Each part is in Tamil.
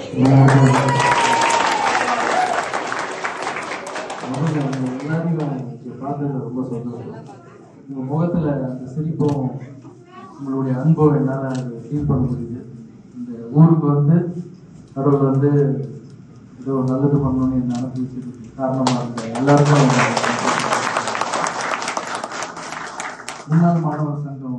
அவங்க எல்லாரையும் இங்க பார்த்ததுல ரொம்ப சந்தோஷம் உங்க முகத்துல அந்த சிரிப்பும் உங்களுடைய அன்பும் என்னால அது ஃபீல் பண்ண முடியுது இந்த ஊருக்கு வந்து கடவுள் வந்து ஏதோ நல்லது பண்ணணும்னு என்ன அனுப்பி வச்சதுக்கு காரணமா இருந்த எல்லாருக்கும் ரொம்ப சந்தோஷம். முன்னாள் மாணவர் சங்கம்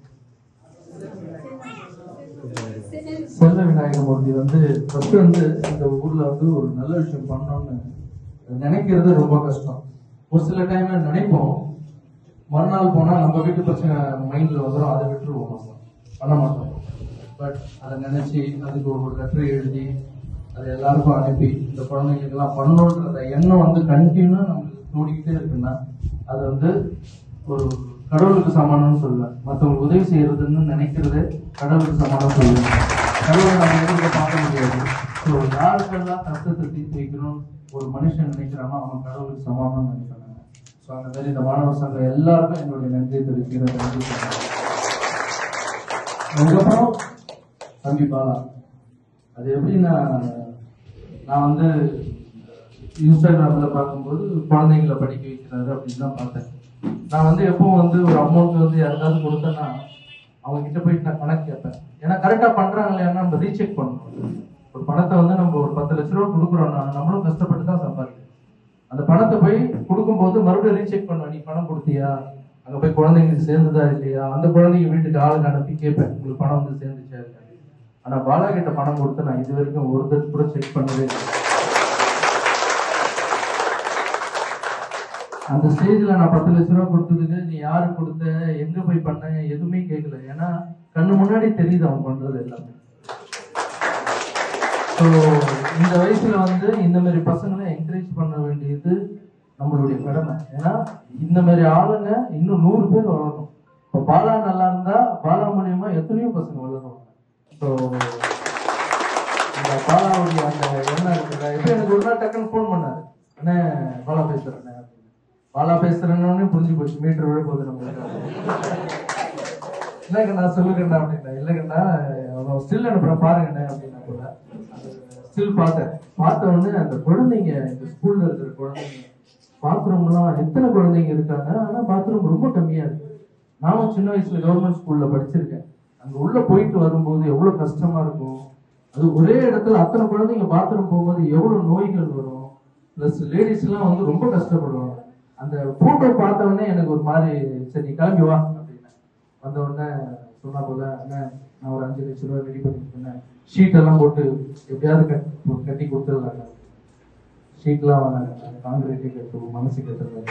செல்வ விநாயகமூர்த்தி வந்து ஃபர்ஸ்ட் வந்து இந்த ஊர்ல வந்து ஒரு நல்ல விஷயம் பண்ணணும்னு நினைக்கிறது ரொம்ப கஷ்டம் ஒரு சில டைம்ல நினைப்போம் மறுநாள் போனா நம்ம வீட்டு பிரச்சனை மைண்ட்ல வந்துடும் அதை விட்டுருவோம் நம்ம பண்ண மாட்டோம் பட் அதை நினைச்சு அதுக்கு ஒரு லெட்டர் எழுதி அதை எல்லாருக்கும் அனுப்பி இந்த குழந்தைங்களுக்கு எல்லாம் பண்ணணுன்ற எண்ணம் வந்து கண்டினியூ நம்மளுக்கு தோடிக்கிட்டே இருக்குன்னா அது வந்து ஒரு கடவுளுக்கு சமானம்னு சொல்லுவேன் மற்றவங்களுக்கு உதவி செய்யறதுன்னு நினைக்கிறது கடவுளுக்கு சமானம் சொல்லுவேன் கடவுளை நம்ம எதிர்க்க பார்க்க முடியாது ஸோ யாருக்கெல்லாம் கஷ்டத்தை தீர்த்து வைக்கணும் ஒரு மனுஷன் நினைக்கிறானோ அவன் கடவுளுக்கு சமானம்னு நினைக்கிறாங்க ஸோ அந்த மாதிரி இந்த மாணவர் சங்கம் எல்லாருக்கும் என்னுடைய நன்றியை தெரிவிக்கிறேன் நன்றி சொல்றேன். அதுக்கப்புறம் தம்பி பாலா அது எப்படின்னா நான் வந்து இன்ஸ்டாகிராம்ல பார்க்கும்போது குழந்தைங்களை படிக்க வைக்கிறாரு அப்படின்னு தான் பார்த்தேன் நான் வந்து எப்பவும் வந்து ஒரு அமௌண்ட் வந்து யாருக்காவது கொடுத்தேன்னா அவங்க கிட்ட போயிட்டு நான் கணக்கு கேட்பேன் ஏன்னா கரெக்டா பண்றாங்க இல்லையான்னு நம்ம ரீசெக் பண்ணணும் ஒரு பணத்தை வந்து நம்ம ஒரு பத்து லட்ச ரூபா கொடுக்குறோம்னா நம்மளும் கஷ்டப்பட்டு தான் சம்பாதிக்கணும் அந்த பணத்தை போய் கொடுக்கும்போது மறுபடியும் ரீசெக் பண்ணுவேன் நீ பணம் கொடுத்தியா அங்க போய் குழந்தைங்களுக்கு சேர்ந்துதா இல்லையா அந்த குழந்தைங்க வீட்டுக்கு ஆளுங்க அனுப்பி கேட்பேன் உங்களுக்கு பணம் வந்து சேர்ந்துச்சா இல்லையா ஆனா பாலா கிட்ட பணம் கொடுத்து நான் இது வரைக்கும் ஒரு தடவை கூட செக் பண்ணவே இல்லை அந்த ஸ்டேஜ்ல நான் பத்து லட்ச ரூபா கொடுத்ததுக்கு நீ யாரு கொடுத்த எங்க போய் பண்ண எதுவுமே கேட்கல ஏன்னா கண்ணு முன்னாடி தெரியுது அவன் பண்றது எல்லாமே ஸோ இந்த வயசுல வந்து இந்த மாதிரி பசங்களை என்கரேஜ் பண்ண வேண்டியது நம்மளுடைய கடமை ஏன்னா இந்த மாதிரி ஆளுங்க இன்னும் நூறு பேர் வளரணும் இப்போ பாலா நல்லா இருந்தா பாலா மூலியமா எத்தனையோ பசங்க வளருவாங்க ஸோ இந்த பாலாவுடைய அந்த எண்ணம் இருக்குல்ல இப்போ எனக்கு ஒரு நாள் டக்குன்னு ஃபோன் பண்ணாரு அண்ணே பாலா பேசுறேன் அப்படின்னு பாலா பேசுறேன்னு புரிஞ்சு போச்சு மீட்டர் விழ போகுது நம்மளுக்கு இல்லைங்கண்ணா சொல்லுங்கண்ணா அப்படின்னா இல்லைங்கண்ணா அவன் ஸ்டில் அனுப்புறேன் பாருங்கண்ணே அப்படின்னா கூட ஸ்டில் பார்த்தேன் பார்த்த உடனே அந்த குழந்தைங்க இந்த ஸ்கூல்ல இருக்கிற குழந்தைங்க பாத்ரூம்லாம் எத்தனை குழந்தைங்க இருக்காங்க ஆனா பாத்ரூம் ரொம்ப கம்மியா இருக்கு நானும் சின்ன வயசுல கவர்மெண்ட் ஸ்கூல்ல படிச்சிருக்கேன் அங்க உள்ள போயிட்டு வரும்போது எவ்வளவு கஷ்டமா இருக்கும் அது ஒரே இடத்துல அத்தனை குழந்தைங்க பாத்ரூம் போகும்போது எவ்வளவு நோய்கள் வரும் பிளஸ் லேடிஸ் எல்லாம் வந்து ரொம்ப கஷ்டப்படுவாங்க அந்த போட்டோ பார்த்த உடனே எனக்கு ஒரு மாதிரி சரி நீ கிளம்பி வா அப்படின்னேன் வந்த உடனே சொன்னா போல அண்ணன் நான் ஒரு அஞ்சு லட்சம் ரூபாய் ரெடி பண்ணிருக்கேன் ஷீட் எல்லாம் போட்டு எப்படியாவது கட் கட்டி கொடுத்துடலாங்க ஷீட்லாம் வேணாங்க காங்கிரீட்டே கட்டுவோம் மனசு கட்டுறது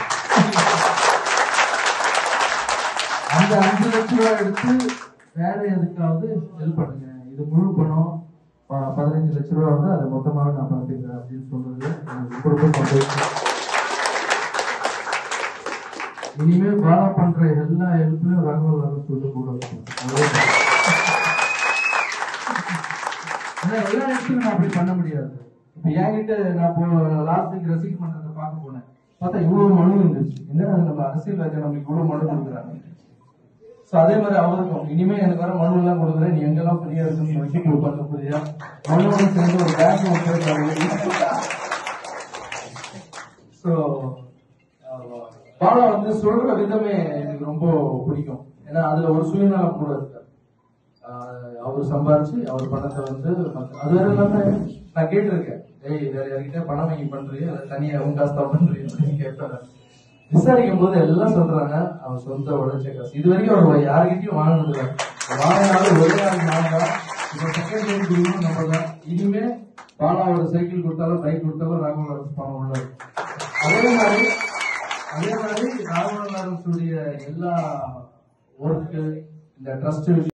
அந்த அஞ்சு லட்சம் ரூபாய் எடுத்து வேற எதுக்காவது ஹெல்ப் பண்ணுங்க இது முழு பணம் ப- பதினஞ்சு லட்ச ரூபா வந்து அதை மொத்தமாக நான் பார்த்துக்கிறேன் அப்படின்னு சொல்றது எனக்கு ரொம்ப ரொம்ப சந்தோஷம் இனிமே பாலா பண்ற எல்லா ஹெல்ப்லயும் ராகவல் வர சொல்லக்கூடாது அவ்வளவுதான். ஆனா எல்லா இடத்துலயும் நான் அப்படி பண்ண முடியாது இப்ப என்கிட்ட நான் போ லாஸ்ட் வீக் ரசிக் பண்றதை பார்க்க போனேன் பார்த்தா இவ்வளவு மனு இருந்துச்சு என்ன நம்ம அரசியல்வாதி நம்மளுக்கு இவ்வளவு மனு கொடுக்குறாங்க சோ அதே மாதிரி அவருக்கும் இனிமே எனக்கு வர மனு எல்லாம் கொடுக்குறேன் நீ எங்கெல்லாம் ஃப்ரீயா இருக்குன்னு வச்சுட்டு உட்காந்து புரியா மனுவோட சேர்ந்து ஒரு பேங்க் ஒன்று ஸோ பாலா வந்து சொல்ற விதமே எனக்கு ரொம்ப பிடிக்கும் ஏன்னா அதுல ஒரு சுயநலம் கூட இருக்கு ஆஹ் அவர் சம்பாரிச்சு அவர் பணத்தை வந்து மத்த- அது வேற இல்லாம நான் கேட்டிருக்கேன் ஏய் வேற யார்கிட்ட பணம் வாங்கி பண்றியா இல்ல தனியா உன் காசு தான் பண்றியா அப்படின்னு கேட்பாரு விசாரிக்கும் போது எல்லாம் சொல்றாங்க அவர் சொந்த உழைச்ச காசு இது வரைக்கும் அவர் யாருக்கிட்டையும் வாங்கினது இல்லை வாங்கினாலும் ஒரே ஆள் நான் தான் இப்போ செகண்ட் டைம் கொடுக்கணும் நம்ம தான் இனிமே பாலா ஒரு சைக்கிள் கொடுத்தாலும் பைக் கொடுத்தாலும் ராகவன் அரசு பணம் உள்ள இருக்கும். அதே மாதிரி அதே மாதிரி ராகவன் அரசுடைய எல்லா ஒர்க்கு இந்த ட்ரஸ்ட்